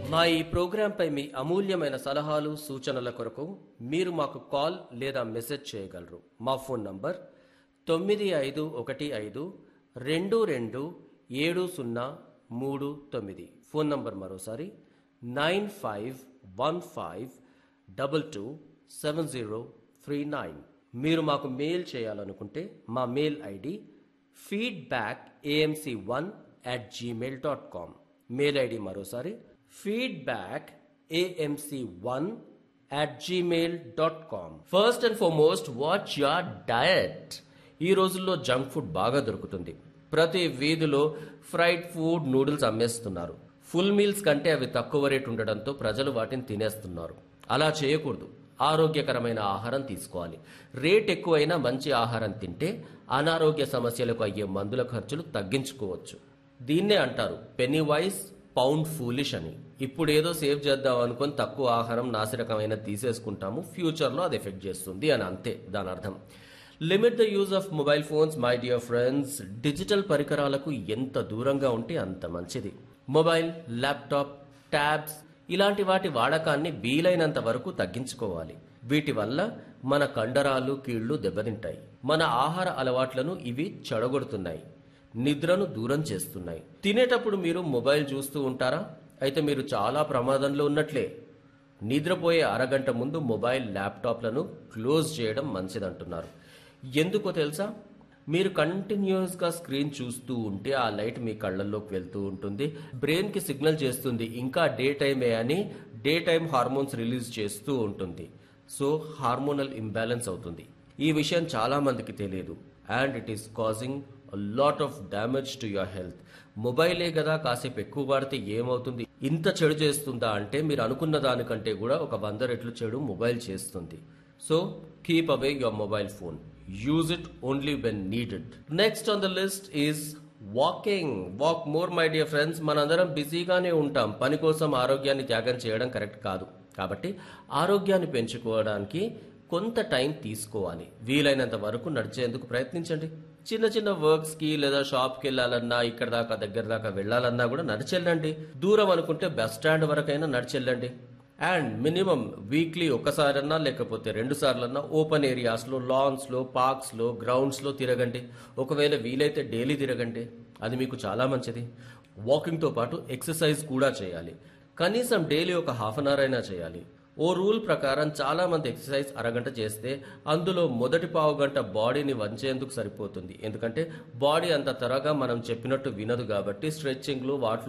మా ఈ ప్రోగ్రాంపై మీ అమూల్యమైన సలహాలు సూచనల కొరకు మీరు మాకు కాల్ లేదా మెసేజ్ చేయగలరు మా ఫోన్ నంబర్ తొమ్మిది ఐదు ఒకటి ఐదు రెండు రెండు ఏడు సున్నా మూడు తొమ్మిది ఫోన్ నంబర్ మరోసారి nine five one five double two seven zero three nine మీరు మాకు మెయిల్ చేయాలనుకుంటే మా mail ID feedback AMC one at Gmail dot com mail ID మరోసారి feedback AMC one at Gmail dot com first and foremost watch your diet ఈ రోజుల్లో junk food బాగా దొరుకుతుంది ప్రతి వీధిలో ఫ్రైడ్ ఫుడ్ నూడిల్స్ అమ్మేస్తున్నారు ఫుల్ మీల్స్ కంటే అవి తక్కువ రేటు ఉండడంతో ప్రజలు వాటిని తినేస్తున్నారు అలా చేయకూడదు ఆరోగ్యకరమైన ఆహారం తీసుకోవాలి రేట్ ఎక్కువైనా మంచి ఆహారం తింటే అనారోగ్య సమస్యలకు అయ్యే మందుల ఖర్చులు తగ్గించుకోవచ్చు దీన్నే అంటారు పెనీ వైస్ పౌండ్ ఫూలిష్ అని ఇప్పుడు ఏదో సేవ్ చేద్దాం అనుకొని తక్కువ ఆహారం నాసిరకమైన తీసేసుకుంటాము ఫ్యూచర్లో అది ఎఫెక్ట్ చేస్తుంది అని అంతే దాని అర్థం limit the use of mobile phones my dear friends digital పరికరాలకు ఎంత దూరంగా ఉంటే అంత మంచిది మొబైల్ ల్యాప్టాప్ ట్యాబ్స్ ఇలాంటి వాటి వాడకాన్ని వీలైనంత వరకు తగ్గించుకోవాలి వీటి వల్ల మన కండరాలు కీళ్లు దెబ్బతింటాయి మన ఆహార అలవాట్లను ఇవి చెడగొడుతున్నాయి నిద్రను దూరం చేస్తున్నాయి తినేటప్పుడు మీరు మొబైల్ చూస్తూ ఉంటారా అయితే మీరు చాలా ప్రమాదంలో ఉన్నట్లే నిద్రపోయే అరగంట ముందు మొబైల్ ల్యాప్టాప్లను క్లోజ్ చేయడం మంచిదంటున్నారు ఎందుకో తెలుసా మీరు కంటిన్యూస్గా స్క్రీన్ చూస్తూ ఉంటే ఆ లైట్ మీ కళ్ళల్లోకి వెళ్తూ ఉంటుంది బ్రెయిన్కి సిగ్నల్ చేస్తుంది ఇంకా డే టైమే అని డే టైం హార్మోన్స్ రిలీజ్ చేస్తూ ఉంటుంది సో హార్మోనల్ ఇంబ్యాలెన్స్ అవుతుంది ఈ విషయం చాలా మందికి తెలియదు and it is causing lot of damage to your health మొబైలే కదా కాసేపు ఎక్కువ వాడితే ఏమవుతుంది ఇంత చెడు చేస్తుందా అంటే మీరు అనుకున్న దానికంటే కూడా ఒక వంద రెట్లు చెడు మొబైల్ చేస్తుంది so keep away your mobile phone use it only when needed next on the list is walking walk more my dear friends మనందరం బిజీగానే ఉంటాం పని కోసం ఆరోగ్యాన్ని త్యాగం చేయడం కరెక్ట్ కాదు కాబట్టి ఆరోగ్యాన్ని పెంచుకోవడానికి కొంత టైం తీసుకోవాలి వీలైనంత వరకు నడిచేందుకు ప్రయత్నించండి చిన్న చిన్న వర్క్స్ కి లేదా షాప్ కి వెళ్ళాలన్నా ఇక్కడ దాకా దగ్గర దాకా వెళ్ళాలన్నా కూడా నడిచెళ్ళండి దూరం అనుకుంటే బస్ స్టాండ్ వరకైనా నడిచెళ్ళండి అండ్ మినిమం వీక్లీ ఒకసారన్నా లేకపోతే రెండు సార్లన్నా ఓపెన్ ఏరియాస్లో లాన్స్లో పార్క్స్లో గ్రౌండ్స్లో తిరగండి ఒకవేళ వీలైతే డైలీ తిరగండి అది మీకు చాలా మంచిది వాకింగ్తో పాటు ఎక్సర్సైజ్ కూడా చేయాలి కనీసం డైలీ ఒక హాఫ్ అన్ అవర్ అయినా చేయాలి ఓ రూల్ ప్రకారం చాలా మంది ఎక్సర్సైజ్ అరగంట చేస్తే అందులో మొదటి పావు గంట బాడీని వంచేందుకు సరిపోతుంది ఎందుకంటే బాడీ అంత త్వరగా మనం చెప్పినట్టు వినదు కాబట్టి స్ట్రెచ్చింగ్లు వాటిలో